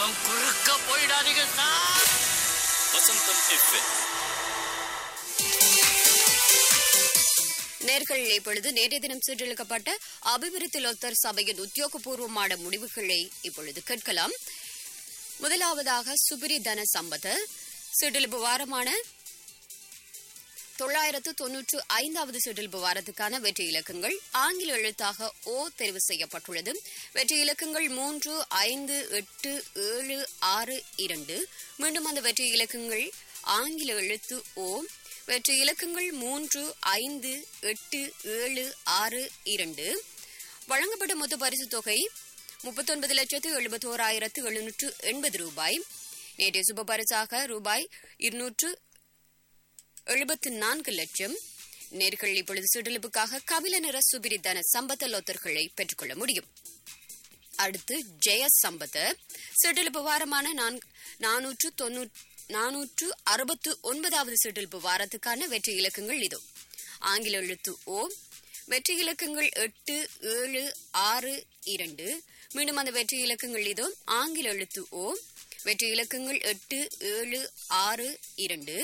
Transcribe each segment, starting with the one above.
கொஞ்சம் குறுக்க போயிடாதீங்க சார் வசந்தம் எஃப்எம் நேர்கள் இப்பொழுது நேற்றைய தினம் சீர்திருக்கப்பட்ட அபிவிருத்தி லோத்தர் சபையின் உத்தியோகபூர்வமான முடிவுகளை இப்பொழுது கேட்கலாம் முதலாவதாக சுபிரி தன சம்பத சீர்திருப்பு வாரமான தொள்ளாயிரத்து தொன்னூற்று ஐந்தாவது சிற்றில்பு வாரத்துக்கான வெற்றி இலக்கங்கள் ஆங்கில எழுத்தாக ஓ தெரிவு செய்யப்பட்டுள்ளது வெற்றி இலக்கங்கள் மூன்று ஐந்து எட்டு ஏழு ஆறு இரண்டு மீண்டும் அந்த வெற்றி இலக்கங்கள் ஆங்கில எழுத்து ஓ வெற்றி இலக்கங்கள் மூன்று ஐந்து எட்டு ஏழு ஆறு இரண்டு வழங்கப்பட்ட மொத்த பரிசு தொகை முப்பத்தொன்பது லட்சத்து எழுபத்தோராயிரத்து எழுநூற்று எண்பது ரூபாய் நேற்றைய சுப பரிசாக ரூபாய் இருநூற்று எழுபத்து நான்கு லட்சம் நேர்கள் இப்பொழுது சுடலுப்புக்காக கபில நிற சுபிரி தன சம்பத்த லோத்தர்களை பெற்றுக்கொள்ள முடியும் அடுத்து ஜெய சம்பத சிற்றிழுப்பு வாரமான நான்கு- நானூற்று தொன்னூற்று நானூற்று அறுபத்து ஒன்பதாவது சிற்றிழுப்பு வாரத்துக்கான வெற்றி இலக்கங்கள் இதோ ஆங்கில எழுத்து ஓ வெற்றி இலக்கங்கள் எட்டு ஏழு ஆறு இரண்டு மீண்டும் அந்த வெற்றி இலக்கங்கள் இதோ ஆங்கில எழுத்து ஓ வெற்றி இலக்கங்கள் எட்டு ஏழு ஆறு இரண்டு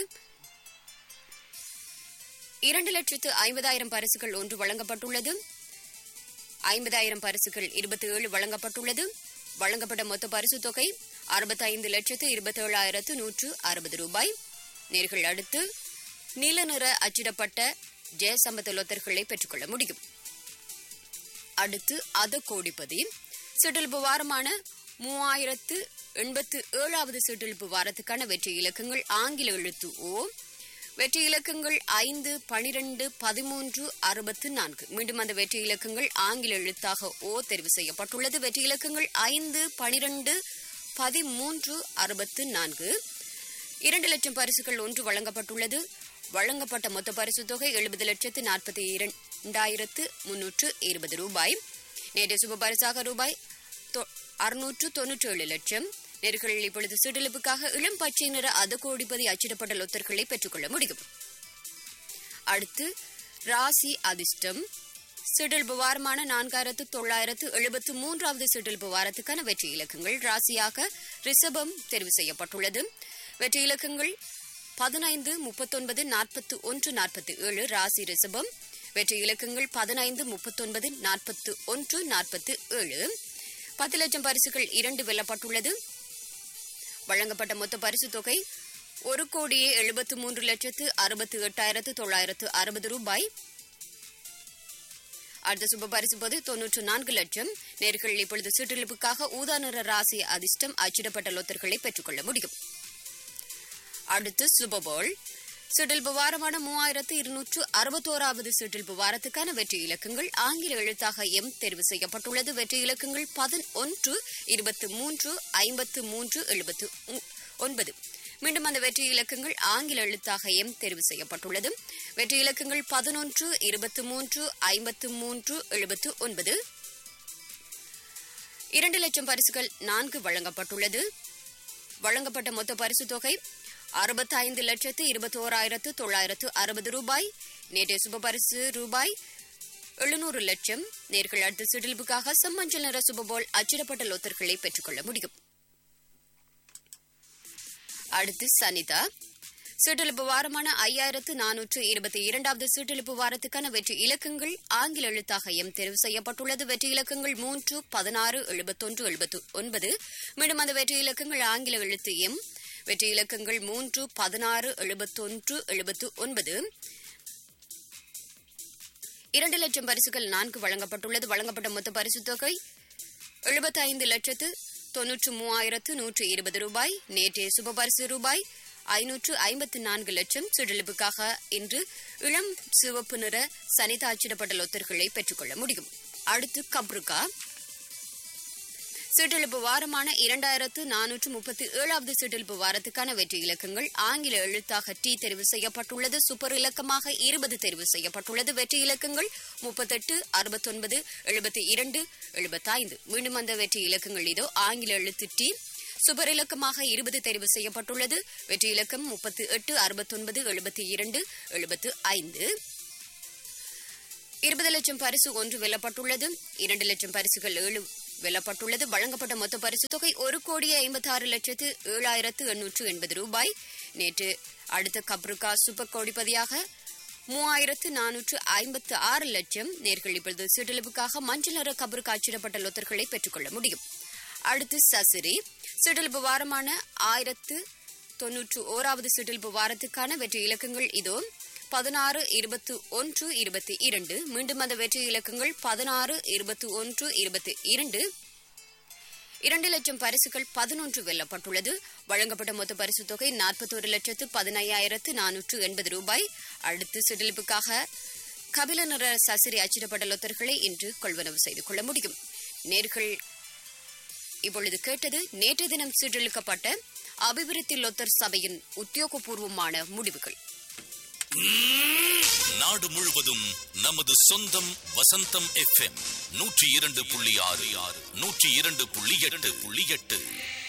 இரண்டு லட்சத்து ஐம்பதாயிரம் பரிசுகள் ஒன்று வழங்கப்பட்டுள்ளது ஐம்பதாயிரம் பரிசுகள் இருபத்தி ஏழு வழங்கப்பட்டுள்ளது வழங்கப்பட்ட மொத்த பரிசு தொகை அறுபத்தைந்து லட்சத்து இருபத்தேழாயிரத்து நூற்று அறுபது ரூபாய் நேர்கள் அடுத்து நீல நிற அச்சிடப்பட்ட ஜெயசம்பத லொத்தர்களை பெற்றுக்கொள்ள முடியும் அடுத்து அத கோடிப்பதி சிற்றில்பு வாரமான மூவாயிரத்து எண்பத்து ஏழாவது சிற்றில்பு வாரத்துக்கான வெற்றி இலக்கங்கள் ஆங்கில எழுத்து ஓ வெற்றி இலக்கங்கள் ஐந்து பனிரெண்டு பதிமூன்று அறுபத்து நான்கு மீண்டும் அந்த வெற்றி இலக்கங்கள் ஆங்கில எழுத்தாக ஓ தெரிவு செய்யப்பட்டுள்ளது வெற்றி இலக்கங்கள் ஐந்து பனிரெண்டு பதிமூன்று அறுபத்து நான்கு இரண்டு லட்சம் பரிசுகள் ஒன்று வழங்கப்பட்டுள்ளது வழங்கப்பட்ட மொத்த பரிசு தொகை எழுபது லட்சத்து நாற்பத்தி இரண்டாயிரத்து முன்னூற்று இருபது ரூபாய் நேற்று சுப பரிசாக ரூபாய் அறுநூற்று தொன்னூற்றி ஏழு லட்சம் நேர்கள் இப்பொழுது சிடிலிப்புக்காக இளம் பச்சை நிற அது கோடிப்பதி அச்சிடப்பட்ட லொத்தர்களை பெற்றுக்கொள்ள முடியும் அடுத்து ராசி அதிர்ஷ்டம் சிடில்பு வாரமான நான்காயிரத்து தொள்ளாயிரத்து எழுபத்து மூன்றாவது சிடில்பு வாரத்துக்கான வெற்றி இலக்கங்கள் ராசியாக ரிஷபம் தெரிவு செய்யப்பட்டுள்ளது வெற்றி இலக்கங்கள் பதினைந்து முப்பத்தொன்பது நாற்பத்து ஒன்று நாற்பத்தி ஏழு ராசி ரிஷபம் வெற்றி இலக்கங்கள் பதினைந்து முப்பத்தொன்பது நாற்பத்து ஒன்று நாற்பத்து ஏழு பத்து லட்சம் பரிசுகள் இரண்டு வெல்லப்பட்டுள்ளது வழங்கப்பட்ட மொத்த பரிசு தொகை ஒரு கோடியே எழுபத்து மூன்று லட்சத்து அறுபத்து எட்டாயிரத்து தொள்ளாயிரத்து அறுபது ரூபாய் அடுத்த சுப பரிசு பொது தொன்னூற்று நான்கு லட்சம் நேர்கள் இப்பொழுது சிற்றிழிப்புக்காக ஊதா நிற ராசி அதிர்ஷ்டம் அச்சிடப்பட்ட லொத்தர்களை பெற்றுக்கொள்ள முடியும் அடுத்து சுபபோல் சிற்றில்பு வாரமான மூவாயிரத்து இருநூற்று அறுபத்தோராவது சிற்றில்பு வாரத்துக்கான வெற்றி இலக்கங்கள் ஆங்கில எழுத்தாக எம் தெரிவு செய்யப்பட்டுள்ளது வெற்றி இலக்கங்கள் பதினொன்று இருபத்து மூன்று ஐம்பத்து மூன்று எழுபத்து ஒன்பது மீண்டும் அந்த வெற்றி இலக்கங்கள் ஆங்கில எழுத்தாக எம் தெரிவு செய்யப்பட்டுள்ளது வெற்றி இலக்கங்கள் பதினொன்று இருபத்து மூன்று ஐம்பத்து மூன்று எழுபத்து ஒன்பது இரண்டு லட்சம் பரிசுகள் நான்கு வழங்கப்பட்டுள்ளது வழங்கப்பட்ட மொத்த பரிசு தொகை அறுபத்தைந்து லட்சத்து இருபத்தோராயிரத்து தொள்ளாயிரத்து அறுபது ரூபாய் நேற்றைய சுப பரிசு ரூபாய் எழுநூறு லட்சம் நேர்கள் அடுத்த சிடில்புக்காக செம்மஞ்சள் நிற சுபபோல் அச்சிடப்பட்ட லொத்தர்களை பெற்றுக்கொள்ள முடியும் அடுத்து சனிதா சீட்டெழுப்பு வாரமான ஐயாயிரத்து நானூற்று இருபத்தி இரண்டாவது சீட்டெழுப்பு வாரத்துக்கான வெற்றி இலக்கங்கள் ஆங்கில எழுத்தாக எம் தெரிவு செய்யப்பட்டுள்ளது வெற்றி இலக்கங்கள் மூன்று பதினாறு எழுபத்தொன்று எழுபத்து ஒன்பது மீண்டும் அந்த வெற்றி இலக்கங்கள் ஆங்கில எழுத்து எம் வெற்றி இலக்கங்கள் மூன்று பதினாறு எழுபத்தொன்று எழுபத்து ஒன்பது இரண்டு லட்சம் பரிசுகள் நான்கு வழங்கப்பட்டுள்ளது வழங்கப்பட்ட மொத்த பரிசு தொகை எழுபத்தைந்து லட்சத்து தொன்னூற்று மூவாயிரத்து நூற்று இருபது ரூபாய் நேற்றைய சுப பரிசு ரூபாய் ஐநூற்று ஐம்பத்து நான்கு லட்சம் சுழலுப்புக்காக இன்று இளம் சிவப்பு நிற சனிதா அச்சிடப்பட்ட லொத்தர்களை பெற்றுக்கொள்ள முடியும் அடுத்து கப்ருகா சீட்டெழுப்பு வாரமான இரண்டாயிரத்து நானூற்று முப்பத்தி ஏழாவது சீட்டெழுப்பு வாரத்துக்கான வெற்றி இலக்கங்கள் ஆங்கில எழுத்தாக டி தெரிவு செய்யப்பட்டுள்ளது சூப்பர் இலக்கமாக இருபது தெரிவு செய்யப்பட்டுள்ளது வெற்றி இலக்கங்கள் முப்பத்தெட்டு அறுபத்தொன்பது எழுபத்தி இரண்டு எழுபத்தைந்து மீண்டும் அந்த வெற்றி இலக்கங்கள் இதோ ஆங்கில எழுத்து டி சுபர் இலக்கமாக இருபது தெரிவு செய்யப்பட்டுள்ளது வெற்றி இலக்கம் முப்பத்தி எட்டு அறுபத்தொன்பது எழுபத்தி இரண்டு எழுபத்து ஐந்து இருபது லட்சம் பரிசு ஒன்று வெல்லப்பட்டுள்ளது இரண்டு லட்சம் பரிசுகள் ஏழு வெல்லப்பட்டுள்ளது வழங்கப்பட்ட மொத்த பரிசு தொகை ஒரு கோடியே ஐம்பத்தி ஆறு லட்சத்து ஏழாயிரத்து எண்ணூற்று எண்பது ரூபாய் நேற்று அடுத்த கப்ருகா சூப்பர் கோடிப்பதியாக மூவாயிரத்து நானூற்று ஐம்பத்து ஆறு லட்சம் நேர்கள் இப்பொழுது சிற்றிலிப்புக்காக மஞ்சள் நிற கபருக்கு அச்சிடப்பட்ட லொத்தர்களை பெற்றுக்கொள்ள முடியும் அடுத்து சசிரி சிற்றிலிப்பு வாரமான ஆயிரத்து தொன்னூற்று ஓராவது சிற்றிலிப்பு வாரத்துக்கான வெற்றி இலக்கங்கள் இதோ பதினாறு இருபத்து ஒன்று இருபத்தி இரண்டு மீண்டும் அந்த வெற்றி இலக்கங்கள் பதினாறு இருபத்தி ஒன்று இருபத்தி இரண்டு இரண்டு லட்சம் பரிசுகள் பதினொன்று வெல்லப்பட்டுள்ளது வழங்கப்பட்ட மொத்த பரிசு தொகை நாற்பத்தோரு லட்சத்து பதினையாயிரத்து நானூற்று எண்பது ரூபாய் அடுத்து சிடிலிப்புக்காக கபில நிற சசிரி அச்சிடப்பட்ட லொத்தர்களை இன்று கொள்வனவு செய்து கொள்ள முடியும் நேர்கள் இப்பொழுது கேட்டது நேற்று தினம் சீரழிக்கப்பட்ட அபிவிருத்தி லொத்தர் சபையின் உத்தியோகபூர்வமான முடிவுகள் நாடு முழுவதும் நமது சொந்தம் வசந்தம் எஃப்எம் நூற்றி இரண்டு புள்ளி ஆறு ஆறு நூற்றி இரண்டு புள்ளி எட்டு புள்ளி எட்டு